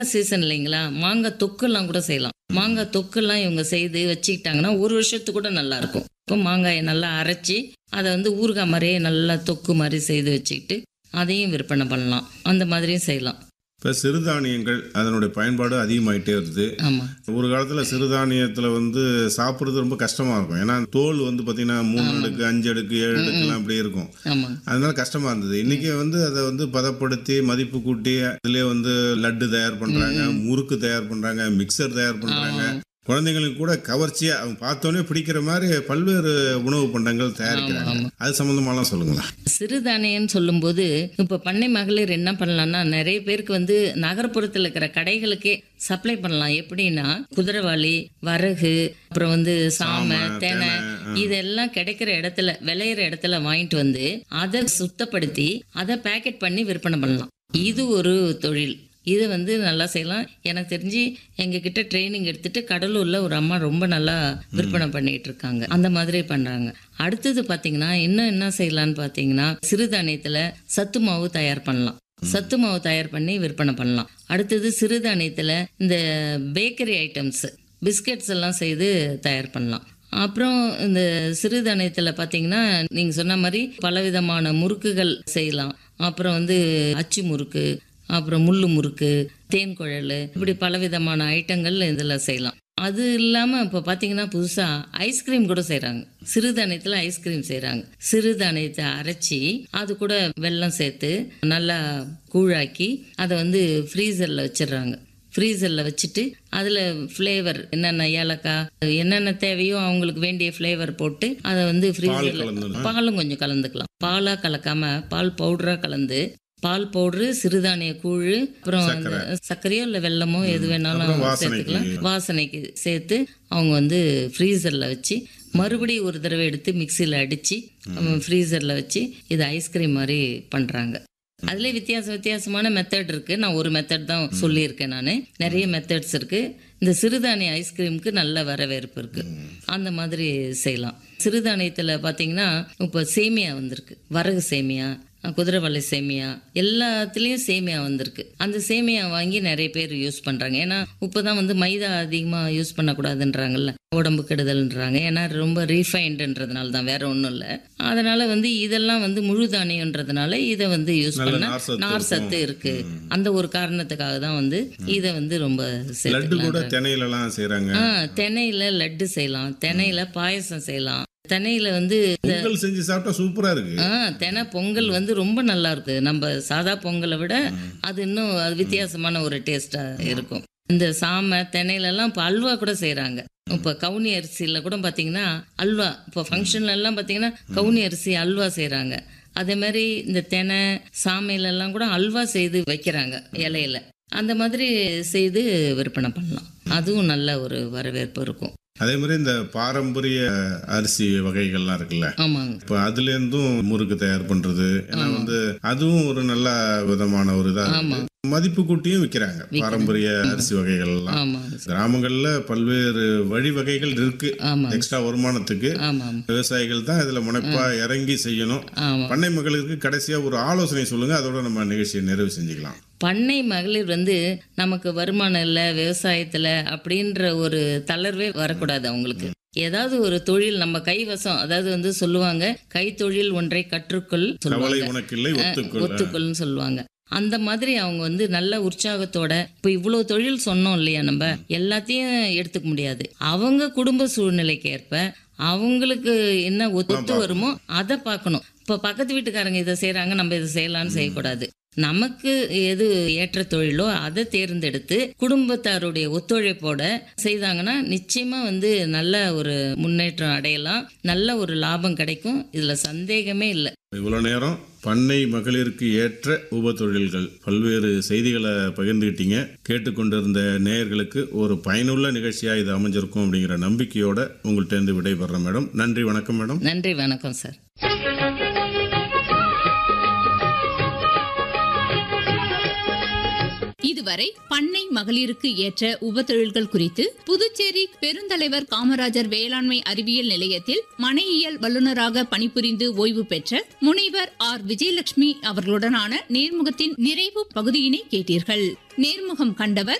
Season இல்லைங்களா மாங்காய் தொக்குலாம் கூட செய்யலாம் மாங்காய் தொக்குலாம் இவங்க செய்து வச்சுக்கிட்டாங்கன்னா ஒரு வருஷத்துக்கு கூட நல்லா இருக்கும் இப்போ மாங்காயை நல்லா அரைச்சி அதை வந்து ஊறுகாய் மாதிரியே நல்லா தொக்கு மாதிரி செய்து வச்சுக்கிட்டு அதையும் விற்பனை பண்ணலாம் அந்த மாதிரியும் செய்யலாம் இப்போ சிறுதானியங்கள் அதனுடைய பயன்பாடு அதிகமாயிட்டே வருது ஆமாம் ஒரு காலத்தில் சிறுதானியத்தில் வந்து சாப்பிட்றது ரொம்ப கஷ்டமாக இருக்கும் ஏன்னா தோல் வந்து பார்த்தீங்கன்னா மூணு அடுக்கு அஞ்சு அடுக்கு ஏழு அடுக்குலாம் அப்படி இருக்கும் ஆமாங்க அதனால கஷ்டமாக இருந்தது இன்னைக்கு வந்து அதை வந்து பதப்படுத்தி மதிப்பு கூட்டி அதிலே வந்து லட்டு தயார் பண்ணுறாங்க முறுக்கு தயார் பண்ணுறாங்க மிக்சர் தயார் பண்ணுறாங்க குழந்தைங்களுக்கு கூட கவர்ச்சியாக அவங்க பார்த்தோன்னே பிடிக்கிற மாதிரி பல்வேறு உணவு பண்டங்கள் தயாரிக்கிறாங்க அது சம்மந்தமாலாம் சொல்லுங்களேன் சிறுதானியம்னு சொல்லும்போது இப்போ பண்ணை மகளிர் என்ன பண்ணலாம்னா நிறைய பேருக்கு வந்து நகர்ப்புறத்தில் இருக்கிற கடைகளுக்கே சப்ளை பண்ணலாம் எப்படின்னா குதிரைவாளி வரகு அப்புறம் வந்து சாமை தெனை இதெல்லாம் கிடைக்கிற இடத்துல விளையிற இடத்துல வாங்கிட்டு வந்து அதை சுத்தப்படுத்தி அதை பேக்கெட் பண்ணி விற்பனை பண்ணலாம் இது ஒரு தொழில் இது வந்து நல்லா செய்யலாம் எனக்கு தெரிஞ்சு எங்ககிட்ட ட்ரைனிங் எடுத்துட்டு கடலூர்ல ஒரு அம்மா ரொம்ப நல்லா விற்பனை பண்ணிட்டு இருக்காங்க அந்த மாதிரி பண்றாங்க அடுத்தது பாத்தீங்கன்னா இன்னும் என்ன செய்யலாம்னு பாத்தீங்கன்னா சிறுதானியத்துல சத்து மாவு தயார் பண்ணலாம் சத்து மாவு தயார் பண்ணி விற்பனை பண்ணலாம் அடுத்தது சிறுதானியத்துல இந்த பேக்கரி ஐட்டம்ஸ் பிஸ்கெட்ஸ் எல்லாம் செய்து தயார் பண்ணலாம் அப்புறம் இந்த சிறுதானியத்தில் பார்த்தீங்கன்னா நீங்கள் சொன்ன மாதிரி பலவிதமான முறுக்குகள் செய்யலாம் அப்புறம் வந்து அச்சு முறுக்கு அப்புறம் முள்ளு முறுக்கு தேன் குழல் இப்படி பலவிதமான ஐட்டங்கள் இதில் செய்யலாம் அது இல்லாமல் இப்போ பார்த்தீங்கன்னா புதுசாக ஐஸ்கிரீம் கூட செய்கிறாங்க சிறுதானியத்தில் ஐஸ்கிரீம் செய்கிறாங்க சிறுதானியத்தை அரைச்சி அது கூட வெல்லம் சேர்த்து நல்லா கூழாக்கி அதை வந்து ஃப்ரீசரில் வச்சிடுறாங்க ஃப்ரீசரில் வச்சுட்டு அதில் ஃப்ளேவர் என்னென்ன ஏலக்காய் என்னென்ன தேவையோ அவங்களுக்கு வேண்டிய ஃப்ளேவர் போட்டு அதை வந்து ஃப்ரீசரில் கலந்துடலாம். பாலும் கொஞ்சம் கலந்துக்கலாம் பாலாக கலக்காம பால் பவுடராக கலந்து பால் பவுடரு சிறுதானிய கூழ் அப்புறம் அந்த சர்க்கரையோ இல்லை வெல்லமோ எது வேணாலும் அப்புறம் வாசனைக்கு. சேர்த்துக்கலாம் வாசனைக்கு சேர்த்து அவங்க வந்து ஃப்ரீசரில் வச்சு மறுபடியும் ஒரு தடவை எடுத்து மிக்சியில் அடித்து ஃப்ரீசரில் வச்சு இது ஐஸ்கிரீம் மாதிரி பண்ணுறாங்க அதுலேயே வித்தியாச வித்தியாசமான மெத்தட் இருக்கு நான் ஒரு மெத்தட் தான் சொல்லியிருக்கேன் நான் நிறைய மெத்தட்ஸ் இருக்கு இந்த சிறுதானிய ஐஸ்கிரீமுக்கு நல்ல வரவேற்பு இருக்கு அந்த மாதிரி செய்யலாம் சிறுதானியத்தில் பார்த்தீங்கன்னா இப்போ சேமியா வந்திருக்கு வரகு சேமியா குதிரைவாளி சேமியா எல்லாத்துலேயும் சேமியா வந்திருக்கு அந்த சேமியா வாங்கி நிறைய பேர் யூஸ் பண்ணுறாங்க ஏன்னா இப்போ தான் வந்து மைதா அதிகமாக யூஸ் பண்ணக்கூடாதுன்றாங்கல்ல உடம்பு கெடுதல்ன்றாங்க ஏன்னா ரொம்ப ரீஃபைண்டுன்றதுனால தான் வேற ஒன்றும் இல்லை அதனால வந்து இதெல்லாம் வந்து முழு தானியன்றதுனால இதை வந்து யூஸ் நல்ல பண்ண நார் சத்து நார் சத்து இருக்கு அந்த ஒரு காரணத்துக்காக தான் வந்து இதை வந்து ரொம்ப லட்டு சேர்த்துக்கலாம் கூட திணையிலலாம் செய்கிறாங்க ஆ திணையில லட்டு செய்யலாம் திணையில பாயசம் செய்யலாம் திணையில வந்து பொங்கல் செஞ்சு சாப்பிட்டா சூப்பராக இருக்கு ஆ தெனை பொங்கல் வந்து ரொம்ப நல்லா இருக்கு நம்ம சாதா பொங்கலை விட அது இன்னும் அது வித்தியாசமான ஒரு டேஸ்டா இருக்கும் இந்த சாமை திணையிலலாம் இப்போ அல்வா கூட செய்கிறாங்க இப்போ கவுனி அரிசியில் கூட பார்த்தீங்கன்னா அல்வா இப்போ ஃபங்க்ஷன்ல எல்லாம் பார்த்தீங்கன்னா கவுனி அரிசி அல்வா செய்கிறாங்க அதே மாதிரி இந்த தெனை சாமையிலெல்லாம் கூட அல்வா செய்து வைக்கிறாங்க இலையில அந்த மாதிரி செய்து விற்பனை பண்ணலாம் அதுவும் நல்ல ஒரு வரவேற்பு இருக்கும் அதே மாதிரி இந்த பாரம்பரிய அரிசி வகைகள்லாம் இருக்குல்ல ஆமாங்க இப்போ அதுலேருந்தும் முறுக்கு தயார் பண்ணுறது ஏன்னா வந்து அதுவும் ஒரு நல்ல விதமான ஒரு இதாக ஆமாம் மதிப்பு கூட்டியும் விற்கிறாங்க பாரம்பரிய அரிசி வகைகள் எல்லாம் ஆமாங்க கிராமங்கள்ல பல்வேறு வழிவகைகள் இருக்கு ஆமாங்க எக்ஸ்ட்ரா வருமானத்துக்கு ஆமாம் விவசாயிகள் தான் இதுல முனைப்பா இறங்கி செய்யணும் ஆமாம் பண்ணை மகளுக்கு கடைசியா ஒரு ஆலோசனை சொல்லுங்க அதோட நம்ம நிகழ்ச்சியை நிறைவு செஞ்சுக்கலாம் பண்ணை மகளிர் வந்து நமக்கு வருமானம் இல்லை விவசாயத்துல அப்படின்ற ஒரு தளர்வே வரக்கூடாது அவங்களுக்கு ஏதாவது ஒரு தொழில் நம்ம கைவசம் அதாவது வந்து சொல்லுவாங்க கைத்தொழில் ஒன்றை கற்றுக்கொள் கவலை சொல்லுவாங்க உனக்கில்லை ஒத்துக்கொள் ஒத்துக்கொள்னு சொல்லுவாங்க அந்த மாதிரி அவங்க வந்து நல்ல உற்சாகத்தோட இப்போ இவ்வளோ தொழில் சொன்னோம் இல்லையா நம்ம எல்லாத்தையும் எடுத்துக்க முடியாது அவங்க குடும்ப சூழ்நிலைக்கு ஏற்ப அவங்களுக்கு என்ன ஒத்து வருமோ அதை பார்க்கணும் இப்போ பக்கத்து வீட்டுக்காரங்க இதை செய்கிறாங்க நம்ம இதை செய்யலாம்னு செய்யக்கூடாது நமக்கு எது ஏற்ற தொழிலோ அதை தேர்ந்தெடுத்து குடும்பத்தாருடைய ஒத்துழைப்போட செய்தாங்கன்னா நிச்சயமா வந்து நல்ல ஒரு முன்னேற்றம் அடையலாம் நல்ல ஒரு லாபம் கிடைக்கும் இதுல சந்தேகமே இல்லை இவ்வளவு நேரம் பண்ணை மகளிருக்கு ஏற்ற உப தொழில்கள் பல்வேறு செய்திகளை பகிர்ந்துக்கிட்டீங்க கேட்டுக்கொண்டிருந்த நேயர்களுக்கு ஒரு பயனுள்ள நிகழ்ச்சியா இது அமைஞ்சிருக்கும் அப்படிங்கிற நம்பிக்கையோட உங்கள்கிட்ட இருந்து விடைபெறேன் மேடம் நன்றி வணக்கம் மேடம் நன்றி வணக்கம் சார் இது இதுவரை பண்ணை மகளிருக்கு ஏற்ற உபத்தொழில்கள் குறித்து புதுச்சேரி பெருந்தலைவர் காமராஜர் வேளாண்மை அறிவியல் நிலையத்தில் மனையியல் வல்லுநராக பணிபுரிந்து ஓய்வு பெற்ற முனைவர் ஆர் விஜயலட்சுமி அவர்களுடனான நேர்முகத்தின் நிறைவு பகுதியினை கேட்டீர்கள் நேர்முகம் கண்டவர்